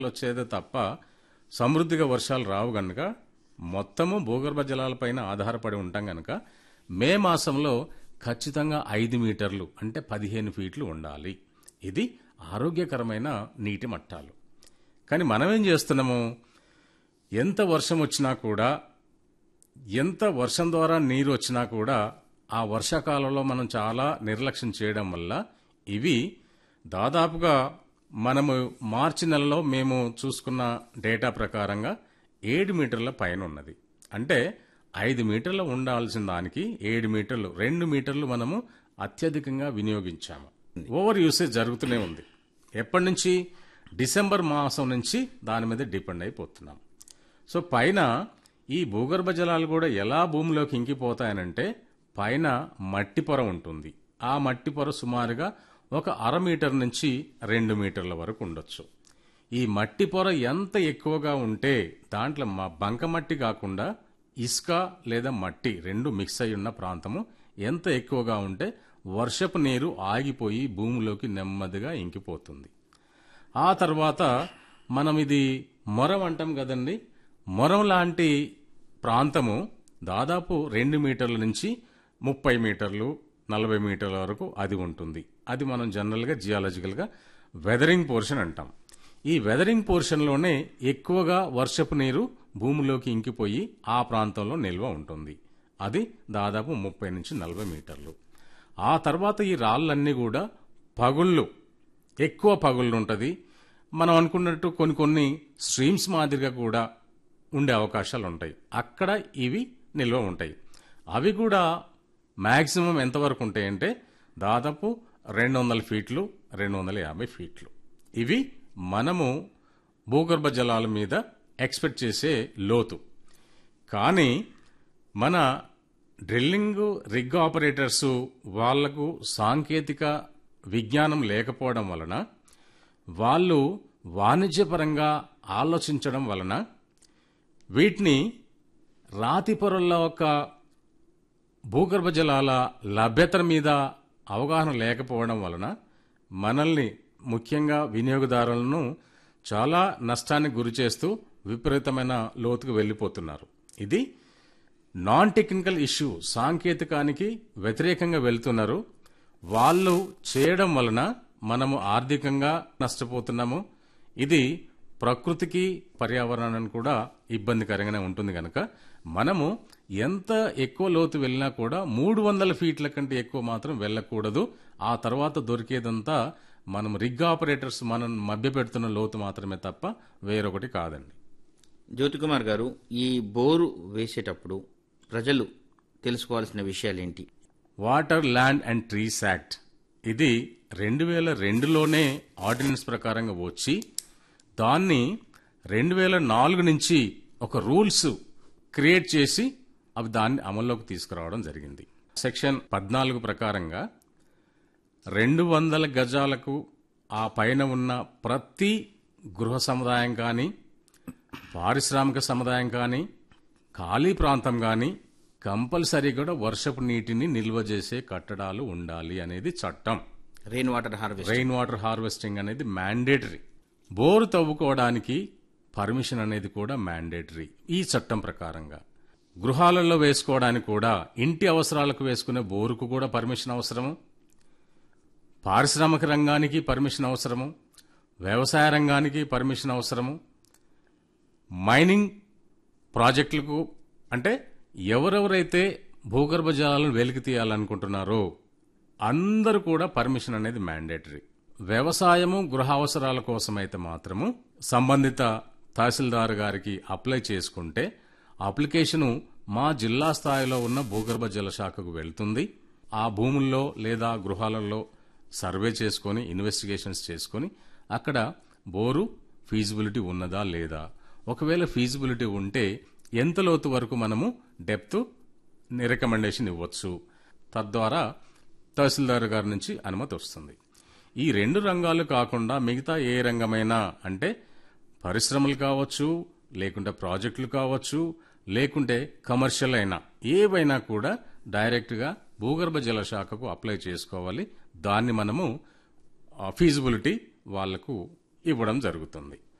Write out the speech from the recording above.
వచ్చేదే తప్ప సమృద్ధిగా వర్షాలు రావు గనుక మొత్తము భూగర్భ జలాలపైన ఆధారపడి ఉంటాం గనుక మే మాసంలో ఖచ్చితంగా ఐదు మీటర్లు అంటే పదిహేను ఫీట్లు ఉండాలి ఇది ఆరోగ్యకరమైన నీటి మట్టాలు కానీ మనం ఏం చేస్తున్నాము ఎంత వర్షం వచ్చినా కూడా ఎంత వర్షం ద్వారా నీరు వచ్చినా కూడా ఆ వర్షాకాలంలో మనం చాలా నిర్లక్ష్యం చేయడం వల్ల ఇవి దాదాపుగా మనము మార్చి నెలలో మేము చూసుకున్న డేటా ప్రకారంగా ఏడు మీటర్ల పైన ఉన్నది అంటే ఐదు మీటర్లు ఉండాల్సిన దానికి ఏడు మీటర్లు రెండు మీటర్లు మనము అత్యధికంగా వినియోగించాము ఓవర్ యూసేజ్ జరుగుతూనే ఉంది ఎప్పటి నుంచి డిసెంబర్ మాసం నుంచి దాని మీద డిపెండ్ అయిపోతున్నాం సో పైన ఈ భూగర్భ జలాలు కూడా ఎలా భూమిలోకి ఇంకిపోతాయనంటే పైన మట్టి పొర ఉంటుంది ఆ మట్టి పొర సుమారుగా ఒక అర మీటర్ నుంచి రెండు మీటర్ల వరకు ఉండొచ్చు ఈ మట్టి పొర ఎంత ఎక్కువగా ఉంటే దాంట్లో మా బంక మట్టి కాకుండా ఇసుక లేదా మట్టి రెండు మిక్స్ అయి ఉన్న ప్రాంతము ఎంత ఎక్కువగా ఉంటే వర్షపు నీరు ఆగిపోయి భూమిలోకి నెమ్మదిగా ఇంకిపోతుంది ఆ తర్వాత మనం ఇది మొరం అంటాం కదండి మొరం లాంటి ప్రాంతము దాదాపు రెండు మీటర్ల నుంచి ముప్పై మీటర్లు నలభై మీటర్ల వరకు అది ఉంటుంది అది మనం జనరల్గా జియాలజికల్గా వెదరింగ్ పోర్షన్ అంటాం ఈ వెదరింగ్ పోర్షన్లోనే ఎక్కువగా వర్షపు నీరు భూమిలోకి ఇంకిపోయి ఆ ప్రాంతంలో నిల్వ ఉంటుంది అది దాదాపు ముప్పై నుంచి నలభై మీటర్లు ఆ తర్వాత ఈ రాళ్ళన్నీ కూడా పగుళ్ళు ఎక్కువ పగుళ్ళు ఉంటుంది మనం అనుకున్నట్టు కొన్ని కొన్ని స్ట్రీమ్స్ మాదిరిగా కూడా ఉండే అవకాశాలు ఉంటాయి అక్కడ ఇవి నిల్వ ఉంటాయి అవి కూడా మ్యాక్సిమం ఎంతవరకు ఉంటాయంటే దాదాపు రెండు వందల ఫీట్లు రెండు వందల యాభై ఫీట్లు ఇవి మనము భూగర్భ జలాల మీద ఎక్స్పెక్ట్ చేసే లోతు కానీ మన డ్రిల్లింగ్ రిగ్ ఆపరేటర్స్ వాళ్లకు సాంకేతిక విజ్ఞానం లేకపోవడం వలన వాళ్ళు వాణిజ్యపరంగా ఆలోచించడం వలన వీటిని రాతి పొరల ఒక భూగర్భ జలాల లభ్యత మీద అవగాహన లేకపోవడం వలన మనల్ని ముఖ్యంగా వినియోగదారులను చాలా నష్టానికి గురి చేస్తూ విపరీతమైన లోతుకు వెళ్ళిపోతున్నారు ఇది నాన్ టెక్నికల్ ఇష్యూ సాంకేతికానికి వ్యతిరేకంగా వెళ్తున్నారు వాళ్ళు చేయడం వలన మనము ఆర్థికంగా నష్టపోతున్నాము ఇది ప్రకృతికి పర్యావరణానికి కూడా ఇబ్బందికరంగానే ఉంటుంది కనుక మనము ఎంత ఎక్కువ లోతు వెళ్ళినా కూడా మూడు వందల ఫీట్ల కంటే ఎక్కువ మాత్రం వెళ్ళకూడదు ఆ తర్వాత దొరికేదంతా మనం రిగ్ ఆపరేటర్స్ మనం మభ్యపెడుతున్న లోతు మాత్రమే తప్ప వేరొకటి కాదండి జ్యోతికుమార్ గారు ఈ బోరు వేసేటప్పుడు ప్రజలు తెలుసుకోవాల్సిన విషయాలేంటి water land and trees act ఇది రెండు వేల రెండులోనే ఆర్డినెన్స్ ప్రకారంగా వచ్చి దాన్ని రెండు వేల నాలుగు నుంచి ఒక రూల్స్ క్రియేట్ చేసి అవి దాన్ని అమల్లోకి తీసుకురావడం జరిగింది సెక్షన్ పద్నాలుగు ప్రకారంగా రెండు వందల గజాలకు ఆ పైన ఉన్న ప్రతి గృహ సముదాయం కానీ పారిశ్రామిక సముదాయం కానీ ఖాళీ ప్రాంతం కానీ కంపల్సరీ కూడా వర్షపు నీటిని నిల్వ చేసే కట్టడాలు ఉండాలి అనేది చట్టం rain water harvest rain water harvesting అనేది మ్యాండేటరీ బోరు తవ్వుకోవడానికి పర్మిషన్ అనేది కూడా మ్యాండేటరీ ఈ చట్టం ప్రకారంగా గృహాలలో వేసుకోవడానికి కూడా ఇంటి అవసరాలకు వేసుకునే బోరుకు కూడా పర్మిషన్ అవసరము పారిశ్రామిక రంగానికి పర్మిషన్ అవసరము వ్యవసాయ రంగానికి పర్మిషన్ అవసరము మైనింగ్ ప్రాజెక్టులకు అంటే ఎవరెవరైతే భూగర్భ జలాలను వెలికి తీయాలనుకుంటున్నారో అందరూ కూడా పర్మిషన్ అనేది మ్యాండేటరీ వ్యవసాయము గృహ అవసరాల కోసమైతే మాత్రము సంబంధిత తహసీల్దార్ గారికి అప్లై చేసుకుంటే అప్లికేషను మా జిల్లా స్థాయిలో ఉన్న భూగర్భ జల శాఖకు వెళ్తుంది ఆ భూముల్లో లేదా గృహాలలో సర్వే చేసుకొని ఇన్వెస్టిగేషన్స్ చేసుకొని అక్కడ బోరు ఫీజిబిలిటీ ఉన్నదా లేదా ఒకవేళ ఫీజిబిలిటీ ఉంటే ఎంత లోతు వరకు మనము డెప్త్ రికమెండేషన్ ఇవ్వచ్చు తద్వారా తహసీల్దార్ గారి నుంచి అనుమతి వస్తుంది ఈ రెండు రంగాలు కాకుండా మిగతా ఏ రంగమైనా అంటే పరిశ్రమలు కావచ్చు లేకుంటే ప్రాజెక్టులు కావచ్చు లేకుంటే కమర్షియల్ అయినా ఏవైనా కూడా డైరెక్ట్గా భూగర్భ జల శాఖకు అప్లై చేసుకోవాలి దాన్ని మనము ఫీజిబిలిటీ వాళ్లకు ఇవ్వడం జరుగుతుంది